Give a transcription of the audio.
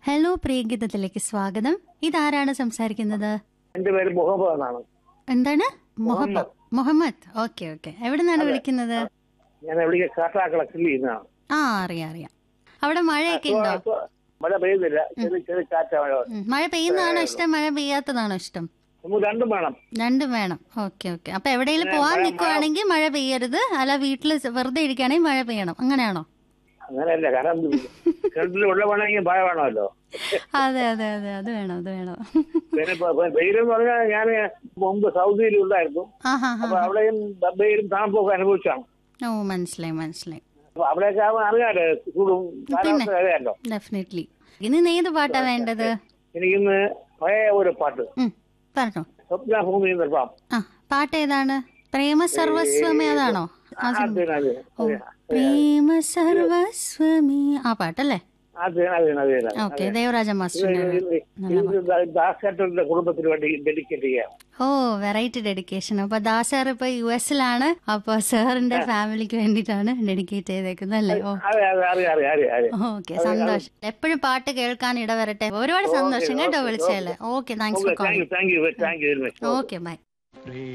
Hello പ്രിയഗീതത്തിലേക്ക് സ്വാഗതം ഇതാരാണ് സംസാരിക്കുന്നത് എന്റെ പേര് മുഹമ്മദ് എന്നാണ് എന്താണ് മുഹമ്മദ് മുഹമ്മദ് ഓക്കെ ഓക്കെ എവിടെ നിന്നാണ് വിളിക്കുന്നത് ഞാൻ എവിടെ കാട്ടാക്കള കിള്ളി ചെയ്യുന്നതാണ് ആ അറിയാം അറിയാം അവിടെ മഴയൊക്കെ ഉണ്ടോ ഇപ്പൊ മഴ പെയ്യുന്നില്ല ചെറിയ ചെറിയ കാറ്റാ മഴ ഉം, മഴ പെയ്യുന്നതാണോ ഇഷ്ടം മഴ പെയ്യാത്തതാണോ ഇഷ്ടം നമുക്ക് രണ്ടും വേണം രണ്ടും വേണം ഓക്കെ ഓക്കെ അപ്പൊ എവിടെയെങ്കിലും പോവാൻ നിൽക്കുവാണെങ്കിൽ മഴ പെയ്യരുത് അല്ല വീട്ടിൽ വെറുതെ ഇരിക്കുകയാണെങ്കിൽ മഴ പെയ്യണം അങ്ങനെയാണോ അങ്ങനെയല്ല കാരണം കിണറ്റിൽ വെള്ളം വേണമെങ്കിൽ മഴ വേണമല്ലോ അതെ അതെ അതെ അത് വേണം അത് വേണം പിന്നെ ഇപ്പൊ- ഇപ്പൊ വെയിലെന്ന് പറഞ്ഞാൽ ഞാൻ മുമ്പ് സൗദിയിൽ ഉണ്ടായിരുന്നു ആ ഹാ ഹാ അപ്പൊ അവിടെയും വെയിലും തണുപ്പൊക്കെ അനുഭവിച്ചാണ് ഓ മനസ്സിലായി മനസ്സിലായി അപ്പൊ അവിടെയൊക്കെ ആവുമ്പോൾ അറിയാലോ ചൂടും കാലാവസ്ഥ അറിയാലോ ഡെഫിനറ്റ്ലി ഇനി ഇന്ന് ഏത് പാട്ടാ വേണ്ടത് എനിക്കിന്ന് പഴയ ഒരു പാട്ട് ഉം, പറഞ്ഞോ സ്വപ്നഭൂമി നിർമ്മാം ആ പാട്ട് ഏതാണ് പ്രേമ സർവസ്വമേ അതാണോ ആ സിനിമ. അത് ഓ പ്രേമ സർവസ്വമേ ആ പാട്ടല്ലേ അത് അത് അത് ഓക്കെ ദേവരാജ മാസ്റ്ററിന്റെ ദാസേട്ടന്റെ കുടുംബത്തിന് വേണ്ടി ഡെഡിക്കേറ്റ് ചെയ്യാം ഓ വെറൈറ്റി ഡെഡിക്കേഷൻ അപ്പൊ ദാസ് സാർ ഇപ്പൊ യു എസിലാണ് അപ്പൊ സാറിന്റെ ഫാമിലിക്ക് വേണ്ടിയിട്ടാണ് ഡെഡിക്കേറ്റ് ചെയ്തേക്കുന്നത് അല്ലേ ഓ അതെ അതെ അറിയാം അറിയാം അറിയാം അറിയാം ഓക്കെ സന്തോഷം എപ്പോഴും പാട്ട് കേൾക്കാൻ ഇടവരട്ടെ ഒരുപാട് സന്തോഷം കേട്ടോ വിളിച്ചല്ലേ okay thanks for thank calling you thank you thank you very much okay by